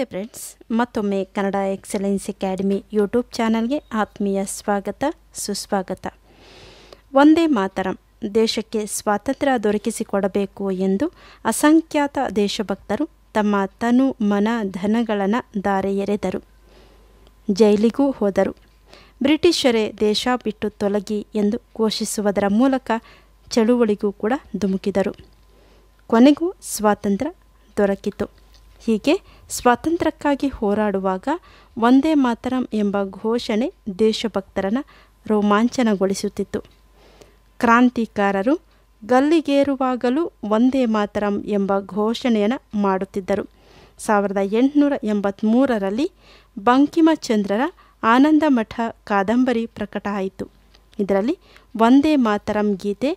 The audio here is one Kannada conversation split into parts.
ಫ್ರೆಂಡ್ಸ್ ಮತ್ತೊಮ್ಮೆ ಕನ್ನಡ ಎಕ್ಸಲೆನ್ಸ್ ಅಕಾಡೆಮಿ ಯೂಟ್ಯೂಬ್ ಚಾನಲ್ಗೆ ಆತ್ಮೀಯ ಸ್ವಾಗತ ಸುಸ್ವಾಗತ ಒಂದೇ ಮಾತರಂ ದೇಶಕ್ಕೆ ಸ್ವಾತಂತ್ರ್ಯ ದೊರಕಿಸಿಕೊಡಬೇಕು ಎಂದು ಅಸಂಖ್ಯಾತ ದೇಶಭಕ್ತರು ತಮ್ಮ ತನು ಮನ ಧನಗಳನ್ನು ದಾರೆ ಎರೆದರು ಜೈಲಿಗೂ ಹೋದರು ಬ್ರಿಟಿಷರೇ ದೇಶ ಬಿಟ್ಟು ತೊಲಗಿ ಎಂದು ಘೋಷಿಸುವುದರ ಮೂಲಕ ಚಳುವಳಿಗೂ ಕೂಡ ಧುಮುಕಿದರು ಕೊನೆಗೂ ಸ್ವಾತಂತ್ರ್ಯ ದೊರಕಿತು ಹೀಗೆ ಸ್ವಾತಂತ್ರ್ಯಕ್ಕಾಗಿ ಹೋರಾಡುವಾಗ ಒಂದೇ ಮಾತರಂ ಎಂಬ ಘೋಷಣೆ ದೇಶಭಕ್ತರನ್ನು ರೋಮಾಂಚನಗೊಳಿಸುತ್ತಿತ್ತು ಕ್ರಾಂತಿಕಾರರು ಗಲ್ಲಿಗೇರುವಾಗಲೂ ಒಂದೇ ಮಾತರಂ ಎಂಬ ಘೋಷಣೆಯನ್ನು ಮಾಡುತ್ತಿದ್ದರು ಸಾವಿರದ ಎಂಟುನೂರ ಎಂಬತ್ತ್ಮೂರರಲ್ಲಿ ಬಂಕಿಮಚಂದ್ರರ ಆನಂದ ಮಠ ಕಾದಂಬರಿ ಪ್ರಕಟ ಆಯಿತು ಇದರಲ್ಲಿ ಒಂದೇ ಮಾತರಂ ಗೀತೆ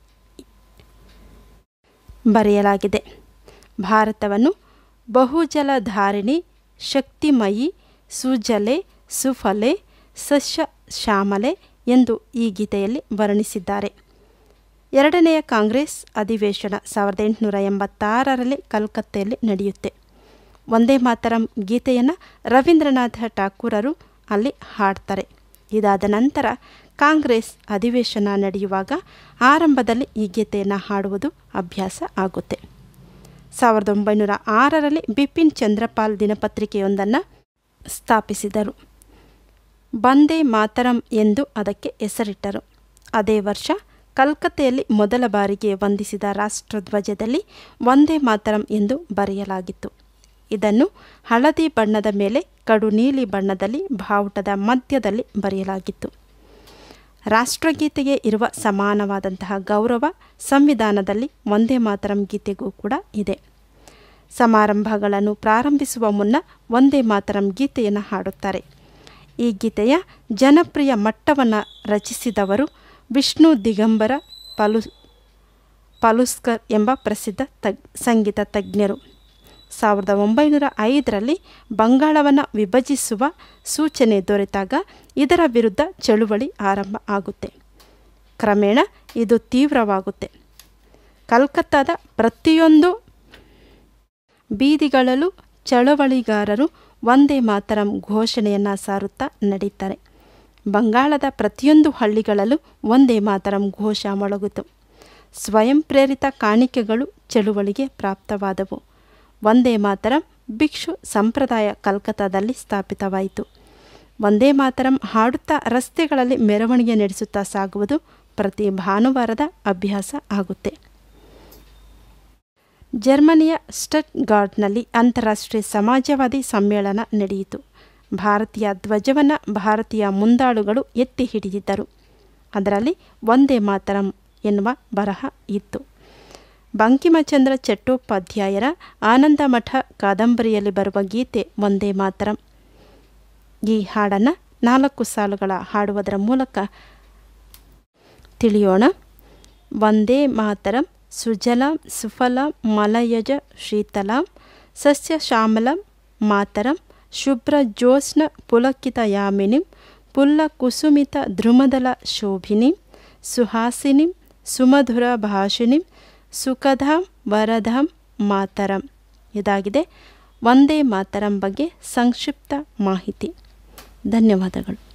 ಬರೆಯಲಾಗಿದೆ ಭಾರತವನ್ನು ಬಹುಜಲಧಾರಿಣಿ ಶಕ್ತಿಮಯಿ ಸುಜಲೆ ಸುಫಲೆ ಸಸ್ಯ ಶ್ಯಾಮಲೆ ಎಂದು ಈ ಗೀತೆಯಲ್ಲಿ ವರ್ಣಿಸಿದ್ದಾರೆ ಎರಡನೆಯ ಕಾಂಗ್ರೆಸ್ ಅಧಿವೇಶನ ಸಾವಿರದ ಎಂಟುನೂರ ಎಂಬತ್ತಾರರಲ್ಲಿ ಕಲ್ಕತ್ತೆಯಲ್ಲಿ ನಡೆಯುತ್ತೆ ಒಂದೇ ಮಾತರಂ ಗೀತೆಯನ್ನು ರವೀಂದ್ರನಾಥ ಠಾಕೂರರು ಅಲ್ಲಿ ಹಾಡ್ತಾರೆ ಇದಾದ ನಂತರ ಕಾಂಗ್ರೆಸ್ ಅಧಿವೇಶನ ನಡೆಯುವಾಗ ಆರಂಭದಲ್ಲಿ ಈ ಗೀತೆಯನ್ನು ಹಾಡುವುದು ಅಭ್ಯಾಸ ಆಗುತ್ತೆ ಸಾವಿರದ ಒಂಬೈನೂರ ಆರರಲ್ಲಿ ಬಿಪಿನ್ ಚಂದ್ರಪಾಲ್ ದಿನಪತ್ರಿಕೆಯೊಂದನ್ನು ಸ್ಥಾಪಿಸಿದರು ಬಂದೇ ಮಾತರಂ ಎಂದು ಅದಕ್ಕೆ ಹೆಸರಿಟ್ಟರು ಅದೇ ವರ್ಷ ಕಲ್ಕತ್ತೆಯಲ್ಲಿ ಮೊದಲ ಬಾರಿಗೆ ವಂದಿಸಿದ ರಾಷ್ಟ್ರಧ್ವಜದಲ್ಲಿ ಒಂದೇ ಮಾತರಂ ಎಂದು ಬರೆಯಲಾಗಿತ್ತು ಇದನ್ನು ಹಳದಿ ಬಣ್ಣದ ಮೇಲೆ ಕಡು ನೀಲಿ ಬಣ್ಣದಲ್ಲಿ ಬಾವುಟದ ಮಧ್ಯದಲ್ಲಿ ಬರೆಯಲಾಗಿತ್ತು ರಾಷ್ಟ್ರಗೀತೆಗೆ ಇರುವ ಸಮಾನವಾದಂತಹ ಗೌರವ ಸಂವಿಧಾನದಲ್ಲಿ ಒಂದೇ ಮಾತರಂ ಗೀತೆಗೂ ಕೂಡ ಇದೆ ಸಮಾರಂಭಗಳನ್ನು ಪ್ರಾರಂಭಿಸುವ ಮುನ್ನ ಒಂದೇ ಮಾತರಂ ಗೀತೆಯನ್ನು ಹಾಡುತ್ತಾರೆ ಈ ಗೀತೆಯ ಜನಪ್ರಿಯ ಮಟ್ಟವನ್ನು ರಚಿಸಿದವರು ವಿಷ್ಣು ದಿಗಂಬರ ಪಲು ಪಲುಸ್ಕರ್ ಎಂಬ ಪ್ರಸಿದ್ಧ ತಗ್ ಸಂಗೀತ ತಜ್ಞರು ಸಾವಿರದ ಒಂಬೈನೂರ ಐದರಲ್ಲಿ ಬಂಗಾಳವನ್ನು ವಿಭಜಿಸುವ ಸೂಚನೆ ದೊರೆತಾಗ ಇದರ ವಿರುದ್ಧ ಚಳುವಳಿ ಆರಂಭ ಆಗುತ್ತೆ ಕ್ರಮೇಣ ಇದು ತೀವ್ರವಾಗುತ್ತೆ ಕಲ್ಕತ್ತಾದ ಪ್ರತಿಯೊಂದು ಬೀದಿಗಳಲ್ಲೂ ಚಳವಳಿಗಾರರು ಒಂದೇ ಮಾತರಂ ಘೋಷಣೆಯನ್ನು ಸಾರುತ್ತಾ ನಡೀತಾರೆ ಬಂಗಾಳದ ಪ್ರತಿಯೊಂದು ಹಳ್ಳಿಗಳಲ್ಲೂ ಒಂದೇ ಮಾತರಂ ಘೋಷ ಮೊಳಗಿತು ಸ್ವಯಂ ಪ್ರೇರಿತ ಕಾಣಿಕೆಗಳು ಚಳುವಳಿಗೆ ಪ್ರಾಪ್ತವಾದವು ಒಂದೇ ಮಾತರಂ ಭಿಕ್ಷು ಸಂಪ್ರದಾಯ ಕಲ್ಕತ್ತಾದಲ್ಲಿ ಸ್ಥಾಪಿತವಾಯಿತು ಒಂದೇ ಮಾತರಂ ಹಾಡುತ್ತಾ ರಸ್ತೆಗಳಲ್ಲಿ ಮೆರವಣಿಗೆ ನಡೆಸುತ್ತಾ ಸಾಗುವುದು ಪ್ರತಿ ಭಾನುವಾರದ ಅಭ್ಯಾಸ ಆಗುತ್ತೆ ಜರ್ಮನಿಯ ಸ್ಟಟ್ ಗಾರ್ಡ್ನಲ್ಲಿ ಅಂತಾರಾಷ್ಟ್ರೀಯ ಸಮಾಜವಾದಿ ಸಮ್ಮೇಳನ ನಡೆಯಿತು ಭಾರತೀಯ ಧ್ವಜವನ್ನು ಭಾರತೀಯ ಮುಂದಾಳುಗಳು ಎತ್ತಿ ಹಿಡಿದಿದ್ದರು ಅದರಲ್ಲಿ ಒಂದೇ ಮಾತರಂ ಎನ್ನುವ ಬರಹ ಇತ್ತು ಬಂಕಿಮಚಂದ್ರ ಚಟ್ಟೋಪಾಧ್ಯಾಯರ ಆನಂದ ಮಠ ಕಾದಂಬರಿಯಲ್ಲಿ ಬರುವ ಗೀತೆ ಒಂದೇ ಮಾತರಂ ಈ ಹಾಡನ್ನು ನಾಲ್ಕು ಸಾಲುಗಳ ಹಾಡುವುದರ ಮೂಲಕ ತಿಳಿಯೋಣ ಒಂದೇ ಮಾತರಂ ಸುಜಲಾಂ ಸುಫಲಾಂ ಮಲಯಜ ಶೀತಲಾಂ ಸಸ್ಯ ಶ್ಯಾಮಲಂ ಮಾತರಂ ಶುಭ್ರ ಜ್ಯೋತ್ಸ್ನ ಪುಲಕಿತಯಾಮಿನಿಂ ಪುಲ್ಲ ಕುಸುಮಿತ ಧ್ರುಮದಲ ಶೋಭಿನಿಂ ಸುಹಾಸಿನಿಂ ಸುಮಧುರ ಭಾಷಿಣಿಂ ಸುಖಧಾಂ ವರಧಾಂ ಮಾತರಂ ಇದಾಗಿದೆ ಒಂದೇ ಮಾತರಂ ಬಗ್ಗೆ ಸಂಕ್ಷಿಪ್ತ ಮಾಹಿತಿ ಧನ್ಯವಾದಗಳು